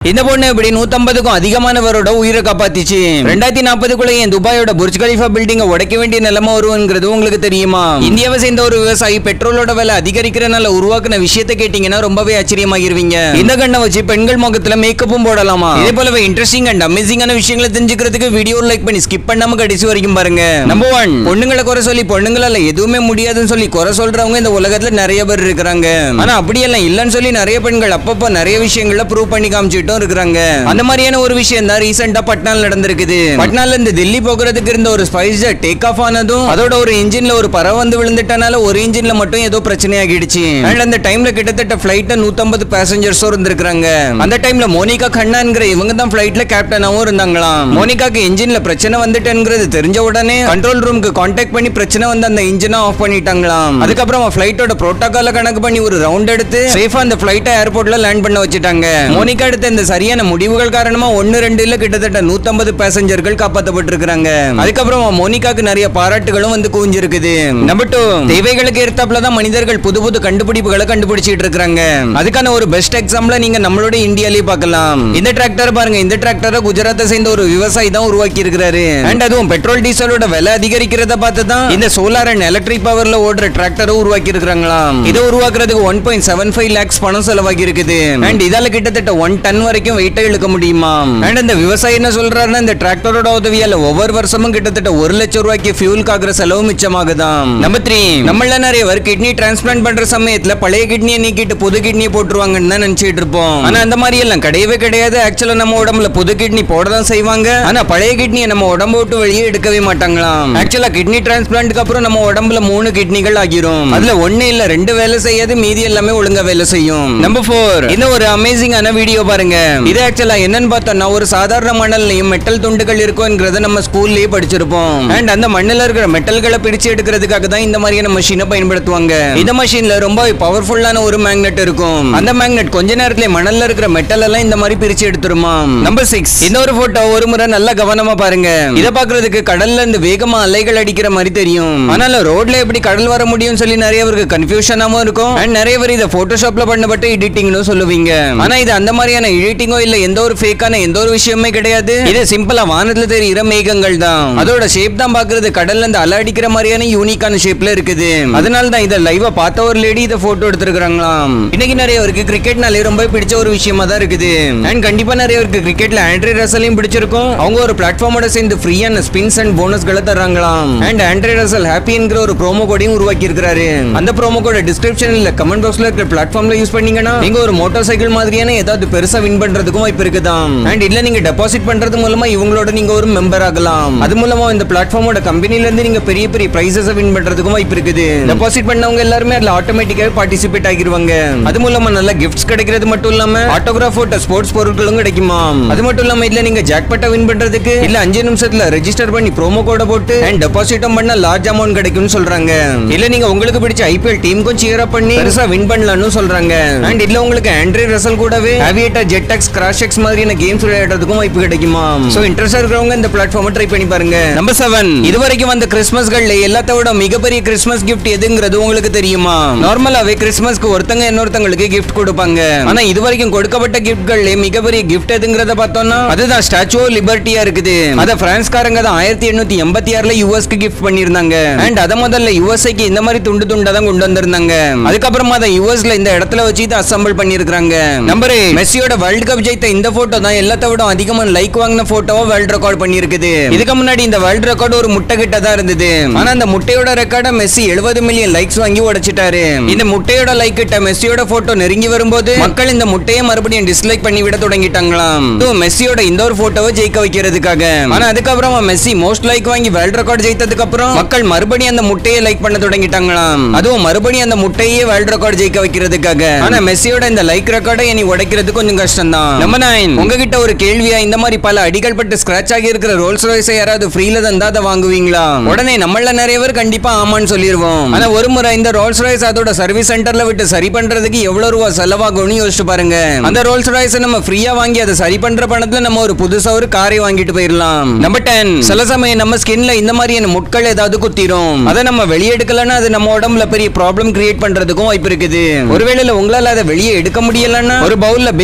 இந்த பொண்ணு இப்படி நூத்தம்பதுக்கும் அதிகமானவரோட உயிரை காப்பாத்திச்சு ரெண்டாயிரத்தி நாற்பதுக்குள்ள என் துபாயோட புர்ஜ் கலிஃபா பில்டிங்க உடைக்க வேண்டிய நிலைமை வருவங்கிறது உங்களுக்கு தெரியுமா இந்தியாவை சேர்ந்த ஒரு விவசாயி பெட்ரோலோட விலை அதிகரிக்கிறனால உருவாக்குன விஷயத்தை கேட்டீங்கன்னா ரொம்பவே ஆச்சரியமாகிருவீங்க இந்த கண்ணை வச்சு பெண்கள் முகத்துல மேக்கப்பும் போடலாமா இதே போலவே இன்ட்ரெஸ்டிங் அண்ட் அமேசிங்கான விஷயங்களை தெரிஞ்சுக்கிறதுக்கு வீடியோ லைக் பண்ணி ஸ்கிப் பண்ணாம கடைசி வரைக்கும் பாருங்க நம்பர் ஒன் பொண்ணுங்களை குறை சொல்லி பொண்ணுங்களால எதுவுமே முடியாதுன்னு சொல்லி குறை சொல்றவங்க இந்த உலகத்துல நிறைய பேர் இருக்கிறாங்க ஆனா அப்படியெல்லாம் இல்லைன்னு சொல்லி நிறைய பெண்கள் அப்பப்போ நிறைய விஷயங்களை ப்ரூவ் பண்ணி காமிச்சிட்டும் இருக்கிறாங்க அந்த மாதிரியான ஒரு விஷயம் தான் ரீசெண்டா பட்னால நடந்திருக்குது பட்னால இருந்து டெல்லி போகிறதுக்கு இருந்த ஒரு ஸ்பைஸ் ஜெட் டேக் ஆஃப் ஆனதும் அதோட ஒரு இன்ஜின்ல ஒரு பறவை வந்து விழுந்துட்டனால ஒரு இன்ஜின்ல மட்டும் ஏதோ பிரச்சனை ஆகிடுச்சு அண்ட் அந்த டைம்ல கிட்டத்தட்ட பிளைட்ல 150 பேசஞ்சர்ஸும் இருந்திருக்காங்க அந்த டைம்ல மோனிகா கண்ணாங்கிற இவங்க தான் பிளைட்ல கேப்டனாவும் இருந்தாங்களாம் மோனிகாக்கு இன்ஜின்ல பிரச்சனை வந்துட்டேங்கிறது தெரிஞ்ச உடனே கண்ட்ரோல் ரூமுக்கு கான்டாக்ட் பண்ணி பிரச்சனை வந்து அந்த இன்ஜினை ஆஃப் பண்ணிட்டாங்களாம் அதுக்கப்புறம் பிளைட்டோட புரோட்டோகால கணக்கு பண்ணி ஒரு ரவுண்ட் எடுத்து சேஃபா அந்த பிளைட்டை ஏர்போர்ட்ல லேண்ட் பண்ண வச்சுட்டாங்க மோனிகா எடுத்த இந்த சரியான முடிவுகள் காரணமா ஒன்னு ரெண்டு இல்ல கிட்டத்தட்ட 150 பேசஞ்சர்கள் காப்பாற்றப்பட்டிருக்காங்க அதுக்கப்புறம் மோனிகாக்கு நிறைய பாராட்டுகளும் வந்து குவிஞ்சிருக்குது நம்பர் டூ தேவைகளுக்கு ஏற்றாப்புல தான் மனிதர்கள் புது புது கண்டுபிடிப்புகளை கண்டுபிடிச்சிட்டு இருக்காங்க அதுக்கான ஒரு பெஸ்ட் எக்ஸாம்பிள நீங்க நம்மளோட இந்தியாலயே பார்க்கலாம் இந்த டிராக்டர் பாருங்க இந்த டிராக்டரை குஜராத்தை சேர்ந்த ஒரு விவசாயி தான் உருவாக்கி இருக்கிறாரு அண்ட் அதுவும் பெட்ரோல் டீசலோட விலை அதிகரிக்கிறத பார்த்து தான் இந்த சோலார் அண்ட் எலக்ட்ரிக் பவர்ல ஓடுற டிராக்டரை உருவாக்கி இருக்கிறாங்களாம் இதை உருவாக்குறதுக்கு one point seven five lakhs பணம் செலவாகி இருக்குது அண்ட் இதால கிட்டத்தட்ட ஒன் டன் வரைக்கும் வெயிட்டை இழுக்க முடியுமா அண்ட் இந்த விவசாயி என்ன சொல்றாருன்னா இந்த டிராக்டரோட உதவியால ஒவ்வொரு வருஷமும் கிட்டத்தட்ட ஒரு லட்சம் ரூபாய்க்கு ஃபியூல் ஆகுற செலவு மிச்சமாகுதாம் நம்பர் த்ரீ நம்மள நிறைய பேர் கிட்னி டிரான்ஸ்பிளான்ட் பண்ற சமயத்துல பழைய கிட்னியை நீக்கிட்டு புது கிட்னி போட்டுருவாங்கன்னு தான் நினைச்சிட்டு இருப்போம் ஆனா அந்த மாதிரி எல்லாம் கிடையவே கிடையாது ஆக்சுவலா நம்ம உடம்புல புது கிட்னி போட தான் செய்வாங்க ஆனா பழைய கிட்னியை நம்ம உடம்பு விட்டு வெளியே எடுக்கவே மாட்டாங்களாம் ஆக்சுவலா கிட்னி டிரான்ஸ்பிளான்ட்க்கு அப்புறம் நம்ம உடம்புல மூணு கிட்னிகள் ஆகிரும் அதுல ஒண்ணு இல்ல ரெண்டு வேலை செய்யாது மீதி எல்லாமே ஒழுங்கா வேலை செய்யும் நம்பர் ஃபோர் இந்த ஒரு அமேசிங்கான வீடியோ பாருங்க இது ஆக்சுவலா என்னன்னு பார்த்தோம்னா ஒரு சாதாரண மணல்லையும் மெட்டல் துண்டுகள் இருக்கும்ங்கிறத நம்ம ஸ்கூல்லயே படிச்சிருப்போம் அண்ட் அந்த மண்ணுல இருக்கிற மெட்டல்களை பிரிச்சு எடுக்கிறதுக்காக தான் இந்த மாதிரியான மெஷினை பயன்படுத்துவாங்க இந்த மெஷின்ல ரொம்ப பவர்ஃபுல்லான ஒரு மேக்னெட் இருக்கும் அந்த மேக்னெட் கொஞ்ச நேரத்துல மணல்ல இருக்கிற மெட்டல் எல்லாம் இந்த மாதிரி பிரிச்சு எடுத்துருமா நம்பர் சிக்ஸ் இந்த ஒரு போட்டோ ஒரு முறை நல்லா கவனமா பாருங்க இத பாக்குறதுக்கு கடல்ல இருந்து வேகமா அலைகள் அடிக்கிற மாதிரி தெரியும் ஆனாலும் ரோட்ல எப்படி கடல் வர முடியும்னு சொல்லி நிறைய பேருக்கு கன்ஃபியூஷனாவும் இருக்கும் அண்ட் நிறைய பேர் இதை போட்டோஷாப்ல பண்ணப்பட்ட எடிட்டிங்னு சொல்லுவீங்க ஆனா இது அந்த மாதிரியான எடிட்டிங்கோ இல்ல எந்த ஒரு ஃபேக்கான எந்த ஒரு விஷயமே கிடையாது இது சிம்பிளா வானத்துல தெரியிற மேகங்கள் தான் அதோட ஷேப் தான் பாக்குறது கடல்ல இருந்து அலை அடிக்கிற மாதிரியான யூனிக்கான ஷேப்ல இருக்குது அதனால தான் இதை லைவா பார்த்த ஒரு லேடி இதை போட்டோ எடுத்திருக்காங்களாம் இன்னைக்கு நிறைய பேருக்கு கிரிக்கெட்னாலே ரொம்ப பிடிச்ச ஒரு விஷயமா தான் இருக்குது அண்ட் கண்டிப்பா நிறைய பேருக்கு கிரிக்கெட்ல ஆண்ட்ரி ரசலையும் பிடிச்சிருக்கும் அவங்க ஒரு பிளாட்ஃபார்மோட சேர்ந்து ஃப்ரீயான ஸ்பின்ஸ் அண்ட் போனஸ்களை தர்றாங்களாம் அண்ட் ஆண்ட்ரி ரசல் ஹாப்பிங்கிற ஒரு ப்ரோமோ கோடையும் உருவாக்கி இருக்கிறாரு அந்த ப்ரோமோ கோட டிஸ்கிரிப்ஷன்ல கமெண்ட் பாக்ஸ்ல இருக்கிற பிளாட்ஃபார்ம்ல யூஸ் பண்ணீங்கன்னா நீங்க ஒரு மோட்டார் சைக்கிள் மாதிரியான ஏதாவது பெருசா வின் பண்றதுக்கும் வாய்ப்பு இருக்குதாம் அண்ட் இல்ல நீங்க டெபாசிட் பண்றது மூலமா இவங்களோட நீங்க ஒரு மெம்பர் ஆகலாம் அது மூலமா இந்த பிளாட்ஃபார்மோட கம்பெனில இருந்து நீங்க பெரிய பெரிய பிரைசஸ் வின் பண்றதுக்கும் வாய்ப்பு இருக்குது டெபாசிட் பண்ணவங்க எல்லாருமே அதுல ஆட்டோமேட்டிக்காவே பார்ட்டிசிபேட் ஆகிருவாங்க அது மூலமா நல்ல கிஃப்ட்ஸ் கிடைக்கிறது மட்டும் இல்லாம ஆட்டோகிராஃப் போட்ட ஸ்போர்ட்ஸ் பொருட்களும் கிடைக்குமா அது மட்டும் இல்லாம இதுல நீங்க ஜாக்பட்டை வின் பண்றதுக்கு இல்ல அஞ்சு நிமிஷத்துல ரெஜிஸ்டர் பண்ணி ப்ரோமோ கோட போட்டு அண்ட் டெபாசிட்டும் பண்ண லார்ஜ் அமௌண்ட் கிடைக்கும்னு சொல்றாங்க இல்ல நீங்க உங்களுக்கு பிடிச்ச ஐபிஎல் டீமுக்கும் சியர் அப் பண்ணி பெருசா வின் பண்ணலாம்னு சொல்றாங்க அண்ட் இல்ல உங்களுக்கு ஆண்ட்ரி ரசல் கூடவே Aviator Jet X Crash X மாதிரியான கேம்ஸ் விளையாடுறதுக்கும் வாய்ப்பு கிடைக்குமா சோ இன்ட்ரெஸ்ட் இருக்கிறவங்க இந்த பிளாட்ஃபார்மை ட்ரை பண்ணி பாருங்க நம்பர் செவன் இது வரைக்கும் வந்த கிறிஸ்மஸ்கள்ல எல்லாத்த விட மிகப்பெரிய கிறிஸ்மஸ் கிஃப்ட் எதுங்கிறது உங்களுக்கு தெரியுமா நார்மலாவே கிறிஸ்மஸ்க்கு ஒருத்தங்க இன்னொருத்தங்களுக்கு கிஃப்ட் கொடுப்பாங்க ஆனா இது வரைக்கும் கொடுக்கப்பட்ட கிஃப்ட்கள்ல மிகப்பெரிய கிஃப்ட் எதுங்கிறத பார்த்தோம்னா அதுதான் ஸ்டாச்சு ஆஃப் லிபர்ட்டியா இருக்குது அத பிரான்ஸ்காரங்க தான் ஆயிரத்தி எண்ணூத்தி எண்பத்தி ஆறுல யூஎஸ்க்கு கிஃப்ட் பண்ணிருந்தாங்க அண்ட் அத முதல்ல யூஎஸ்ஐக்கு இந்த மாதிரி துண்டு துண்டா தான் கொண்டு வந்திருந்தாங்க அதுக்கப்புறமா தான் யூஎஸ்ல இந்த இடத்துல வச்சு இதை அசம்பிள் பண்ணிருக்காங்க நம்பர் மெஸ்ஸியோட வேர்ல்ட் கப் ஜெயித்த இந்த போட்டோ தான் எல்லாத்த விட அதிகமா லைக் வாங்கின போட்டோவை வேர்ல்ட் ரெக்கார்ட் பண்ணிருக்குது இதுக்கு முன்னாடி இந்த வேர்ல்ட் ரெக்கார்ட் ஒரு முட்டை கிட்ட தான் இருந்தது ஆனா அந்த முட்டையோட ரெக்கார்ட மெஸ்ஸி 70 மில்லியன் லைக்ஸ் வாங்கி உடைச்சிட்டாரு இந்த முட்டையோட லைக் கிட்ட மெஸ்ஸியோட போட்டோ நெருங்கி வரும்போது மக்கள் இந்த முட்டையை மறுபடியும் டிஸ்லைக் பண்ணி விட தொடங்கிட்டாங்களாம் இதுவும் மெஸ்ஸியோட இந்த ஒரு போட்டோவை ஜெயிக்க வைக்கிறதுக்காக ஆனா அதுக்கப்புறமா மெஸ்ஸி மோஸ்ட் லைக் வாங்கி வேர்ல்ட் ரெக்கார்ட் ஜெயித்ததுக்கு அப்புறம் மக்கள் மறுபடியும் அந்த முட்டையை லைக் பண்ண தொடங்கிட்டாங்களாம் அதுவும் மறுபடியும் அந்த முட்டையே வேர்ல்ட் ரெக்கார்ட் ஜெயிக்க வைக்கிறதுக்காக ஆனா மெஸ்ஸியோட இந்த லைக் ரெக்கார்டை இனி உடைக்கிறது கொஞ்சம் கஷ்டம் தான் நம்பர் நைன் உங்ககிட்ட ஒரு கேள்வியா இந்த மாதிரி பல அடிகள் பட்டு ஸ்கிராச் ஆகி இருக்கிற ரோல்ஸ் ராய்ஸை யாராவது ஃப்ரீல தந்தா அதை வாங்குவீங்களா உடனே நம்மள நிறைய பேர் கண்டிப்பா ஆமான்னு சொல்லிடுவோம் ஆனா ஒரு முறை இந்த ரோல்ஸ் ராய்ஸ் அதோட சர்வீஸ் சென்டர்ல விட்டு சரி பண்றதுக்கு எவ்வளவு ரூபா செலவாகும்னு யோசிச்சு பாருங்க அந்த ரோல்ஸ் ராய்ஸ் நம்ம ஃப்ரீயா வாங்கி அதை சரி பண்ற பணத்துல நம்ம ஒரு புதுசா ஒரு காரை வாங்கிட்டு போயிடலாம் நம்பர் டென் சில சமயம் நம்ம ஸ்கின்ல இந்த மாதிரியான முட்கள் ஏதாவது குத்திரும் அதை நம்ம வெளியே எடுக்கலன்னா அது நம்ம உடம்புல பெரிய ப்ராப்ளம் கிரியேட் பண்றதுக்கும் வாய்ப்பு இருக்குது ஒருவேளை உங்களால அதை வெளியே எடுக்க முடியலன்னா ஒரு பவுல்ல பேக்கிங் சோடா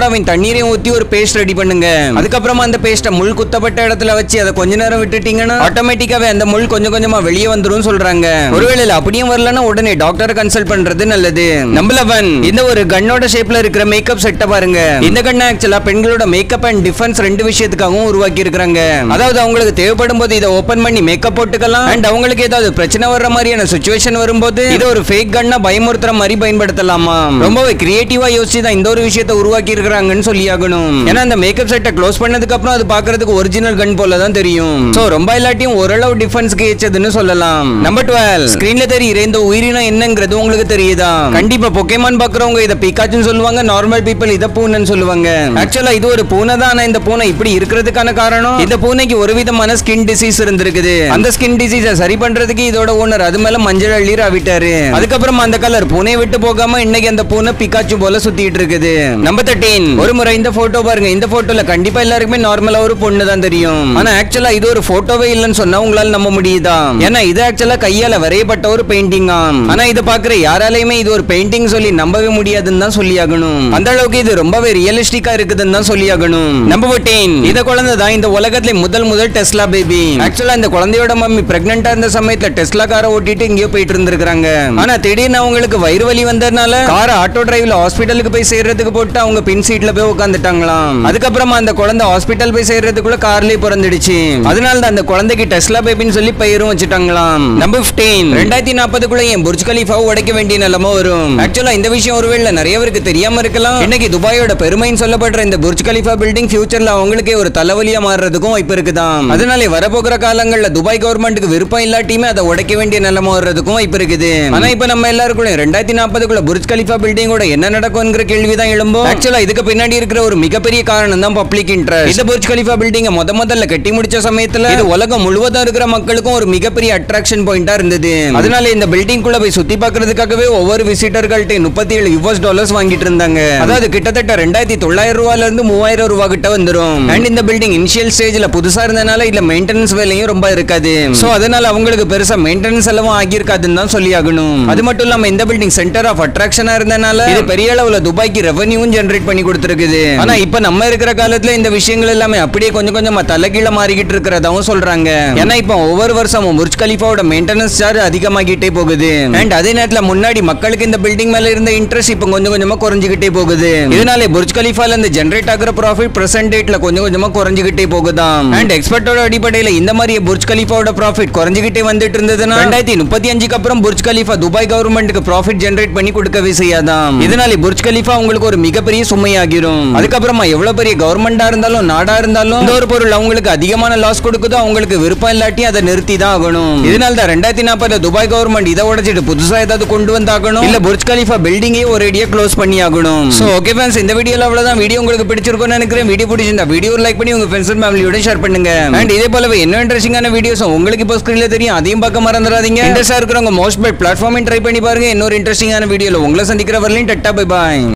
சோடாவின் தண்ணீரையும் ஊத்தி ஒரு பேஸ்ட் ரெடி பண்ணுங்க அதுக்கப்புறமா அந்த பேஸ்ட்டை முள் குத்தப்பட்ட இடத்துல வச்சு அதை கொஞ்ச நேரம் விட்டுட்டீங்கன்னா ஆட்டோமேட்டிக்காவே அந்த முள் கொஞ்சம் கொஞ்சமா வெளியே வந்துரும் சொல்றாங்க ஒருவேளை இது அப்படியும் வரலன்னா உடனே டாக்டரை கன்சல்ட் பண்றது நல்லது நம்பர் லெவன் இந்த ஒரு கன்னோட ஷேப்ல இருக்கிற மேக்கப் செட்டை பாருங்க இந்த கண்ணை ஆக்சுவலா பெண்களோட மேக்கப் அண்ட் டிஃபென்ஸ் ரெண்டு விஷயத்துக்காகவும் உருவாக்கி இருக்காங்க அதாவது அவங்களுக்கு தேவைப்படும் போது இதை ஓபன் பண்ணி மேக்கப் போட்டுக்கலாம் அண்ட் அவங்களுக்கு ஏதாவது பிரச்சனை வர்ற மாதிரியான சுச்சுவேஷன் வரும்போது இது ஒரு ஃபேக் கண்ணா பயமுறுத்துற மாதிரி பயன்படுத்தலாமா ரொம்பவே கிரியேட்டிவா யோசிச்சு தான் இந்த ஒரு விஷயத்தை உருவாக்கி இருக்கிறாங்கன்னு சொல்லி ஆகணும் ஏன்னா அந்த மேக்கப் செட்டை க்ளோஸ் பண்ணதுக்கு அப்புறம் அது பாக்குறதுக்கு ஒரிஜினல் கன் போல தான் தெரியும் சோ ரொம்ப இல்லாட்டியும் ஓரளவு டிஃபென்ஸ்க்கு ஏச்சதுன்னு சொல்லலாம் நம்பர் டுவெல் ஸ்கிரீன்ல தெரியுற இந்த உயிரினம் என்னங்கிறது உங்களுக்கு தெரியுதா கண்டிப்பா பொக்கேமான் பாக்குறவங்க இதை பிகாச்சுன்னு சொல்லுவாங்க நார்மல் பீப்பிள் இதை பூனைன்னு சொல்லுவாங்க ஆக்சுவலா இது ஒரு பூனை தான் ஆனா இந்த பூனை இப்படி இருக்கிறதுக்கான காரணம் இந்த பூனைக்கு ஒரு விதமான ஸ்கின் டிசீஸ் இருந்திருக்குது அந்த ஸ்கின் டிசீஸை சரி பண்றதுக்கு இதோட ஓனர் அது மேல மஞ்சள் அள்ளி ராவிட்டாரு அதுக்கப்புறமா அந்த கலர் பூனை விட்டு போகாம இன்னைக்கு அந்த பூனை பிகாச்சு போல சுத்திட்டு இருக்குது நம்பர் தேர்ட்டீன் ஒரு முறை இந்த போட்டோ பாருங்க இந்த போட்டோல கண்டிப்பா எல்லாருக்குமே நார்மலா ஒரு பொண்ணு தான் தெரியும் ஆனா ஆக்சுவலா இது ஒரு போட்டோவே இல்லைன்னு சொன்னா உங்களால நம்ப முடியுதா ஏன்னா இது ஆக்சுவலா கையால வரையப்பட்ட ஒரு பெயிண்டிங் ஆனா இதை பாக்குற யாராலையுமே இது ஒரு பெயிண்டிங் சொல்லி நம்பவே முடியாதுன்னு தான் சொல்லி ஆகணும் அந்த அளவுக்கு இது ரொம்பவே ரியலிஸ்டிக்கா இருக்குதுன்னு தான் சொல்லி ஆகணும் நம்பர் ஃபோர்டீன் இந்த குழந்தை தான் இந்த உலகத்துல முதல் முதல் டெஸ்லா பேபி ஆக்சுவலா இந்த குழந்தையோட மம்மி பிரெக்னெண்டா இருந்த சமயத்துல டெஸ்லா காரை ஓட்டிட்டு எங்கேயோ போயிட்டு இருந்திருக்காங்க ஆனா திடீர்னு அவங்களுக்கு வயிறு வலி வந்ததுனால காரை ஆட்டோ டிரைவ்ல ஹாஸ்பிட்டலுக்கு போய் சேர்றதுக்கு போட்டு அவங்க பின் சீட்ல போய் உட்காந்துட்டாங்களாம் அதுக்கப்புறமா அந்த குழந்தை ஹாஸ்பிட்டல் போய் சேர்றதுக்குள்ள கார்லயே பிறந்துடுச்சு அதனால தான் அந்த குழந்தைக்கு டெஸ்லா பேபின்னு சொல்லி பெயரும் வச்சுட்டாங்களாம் நம்பர் 15 ரெண்டாயிரத்தி நாற்பதுக்குள்ள என் புர்ஜ் கலீஃபாவை உடைக்க வேண்டிய நிலைமை வரும் ஆக்சுவலா இந்த விஷயம் ஒருவேளை நிறைய பேருக்கு தெரியாம இருக்கலாம் இன்னைக்கு துபாயோட பெருமைன்னு சொல்லப்படுற இந்த புர்ஜ் கலீஃபா பில்டிங் ஃபியூச்சர்ல அவங்களுக்கே ஒரு தலைவலியா மாறுறதுக்கும் வாய்ப்பு இருக்குதாம் அதனால வரப்போகிற காலங்கள்ல துபாய் கவர்மெண்ட்டுக்கு விருப்பம் இல்லாட்டியுமே அதை உடைக்க வேண்டிய நிலைமை வர்றதுக்கும் வாய்ப்பு இருக்குது ஆனா இப்ப நம்ம எல்லாருக்குள்ள ரெண்டாயிரத்தி நாற்பதுக்குள்ள புர்ஜ் கலீஃபா பில்டிங்கோட என்ன நடக்கும்ங்கிற கேள்விதான் எழும்பும் ஆக்சுவலா இதுக்கு பின்னாடி இருக்கிற ஒரு மிகப்பெரிய காரணம் தான் பப்ளிக் இன்ட்ரெஸ்ட் இந்த புர்ஜ் கலீஃபா பில்டிங்க முத முதல்ல கட்டி முடிச்ச சமயத்துல இது உலகம் முழுவதும் இருக்கிற மக்களுக்கும் ஒரு மிகப்பெரிய அட்ராக்ஷன் பாயிண்டா இருந்தது அதனால இந்த பில்டிங் குள்ள போய் சுத்தி பார்க்கிறதுக்காகவே ஒவ்வொரு விசிட்டர்கள்ட்ட முப்பத்தி ஏழு யூஎஸ் டாலர்ஸ் வாங்கிட்டு இருந்தாங்க அதாவது கிட்டத்தட்ட ரெண்டாயிரத்தி தொள்ளாயிரம் ரூபாயில இருந்து மூவாயிரம் ரூபாய் கிட்ட வந்துரும் அண்ட் இந்த பில்டிங் இனிஷியல் ஸ்டேஜ்ல புதுசா இருந்தனால இல்ல மெயின்டெனன்ஸ் வேலையும் ரொம்ப இருக்காது சோ அதனால அவங்களுக்கு பெருசா மெயின்டெனன்ஸ் செலவும் ஆகியிருக்காதுன்னு தான் சொல்லி ஆகணும் அது மட்டும் இல்லாம இந்த பில்டிங் சென்டர் ஆஃப் அட்ராக்ஷனா இருந்தனால இது பெரிய அளவுல துபாய்க்கு ரெவன்யூவும் ஜெனரேட் பண்ணி கொடுத்திருக்குது ஆனா இப்ப நம்ம இருக்கிற காலத்துல இந்த விஷயங்கள் எல்லாமே அப்படியே கொஞ்சம் கொஞ்சமா தலைகீழ மாறிக்கிட்டு இருக்கிறதாவும் சொல்றாங்க ஏன்னா இப்போ ஒவ்வொரு வருஷமும் புர்ஜ் கலிஃபாவோட மெயின்டெனன்ஸ் சார்ஜ் அதிகமாகிட்டே போகுது அண்ட் அதே நேரத்துல முன்னாடி மக்களுக்கு இந்த பில்டிங் மேல இருந்த இன்ட்ரெஸ்ட் இப்போ கொஞ்சம் கொஞ்சமா குறைஞ்சிக்கிட்டே போகுது இதனால புர்ஜ் கலிஃபால இருந்து ஜெனரேட் ஆகுற ப்ராஃபிட் பிரசன்ட் டேட்ல கொஞ்சம் கொஞ்சமா குறைஞ்சிக்கிட்டே போகுதாம் அண்ட் எக்ஸ்பர்ட்டோட அடிப்படையில இந்த மாதிரி புர்ஜ் கலிஃபாவோட ப்ராஃபிட் குறைஞ்சிக்கிட்டே வந்துட்டு இருந்ததுன்னா ரெண்டாயிரத்தி முப்பத்தி அஞ்சுக்கு அப்புறம் புர்ஜ் கலிஃபா துபாய் கவர்மெண்ட்டுக்கு ப்ராஃபிட் ஜெனரேட் பண்ணி கொடுக்கவே செய்யாதாம் இதனால புர்ஜ் கலிஃபா உங்களுக்கு ஒரு மிகப்பெரிய சுமையாகிரும் அதுக்கப்புறமா எவ்வளவு பெரிய கவர்மெண்டா இருந்தாலும் நாடா இருந்தாலும் இந்த ஒரு பொருள் அவங்களுக்கு அதிகமான லாஸ் கொடுக்குதோ அவங்களுக்கு விருப்பம் இல்லாட்டி அதை நிறுத்தி தான் ஆகணும் இதனால தான் ரெண்டாயிரத்தி நாற்பதுல துபாய் கவர்மெண்ட் இதை உடைச்சிட்டு புதுசா ஏதாவது கொண்டு வந்தாகணும் இல்ல புர்ஜ் கலிஃபா பில்டிங்கே ஒரேடியா க்ளோஸ் பண்ணி ஆகணும் சோ ஓகே ஃப்ரெண்ட்ஸ் இந்த வீடியோல அவ்வளவுதான் வீடியோ உங்களுக்கு பிடிச்சிருக்கும்னு நினைக்கிறேன் வீடியோ பிடிச்சிருந்தா வீடியோ லைக் பண்ணி உங்க ஃப்ரெண்ட்ஸ் அண்ட் ஃபேமிலியோட ஷேர் பண்ணுங்க அண்ட் இதே போலவே என்ன இன்ட்ரெஸ்டிங்கான வீடியோஸ் உங்களுக்கு இப்போ ஸ்கிரீன்ல தெரியும் அதையும் பார்க்க மறந்துடாதீங்க இன்ட்ரெஸ்டா இருக்கிறவங்க மோஸ்ட் பெட் பிளாட்ஃபார்மையும் ட்ரை பண்ணி பாருங்க இன்னொரு இன்ட்ரெஸ்டிங்கான வீடியோல உங்களை சந்திக்கிற வரலையும் டட்டா பை பாய்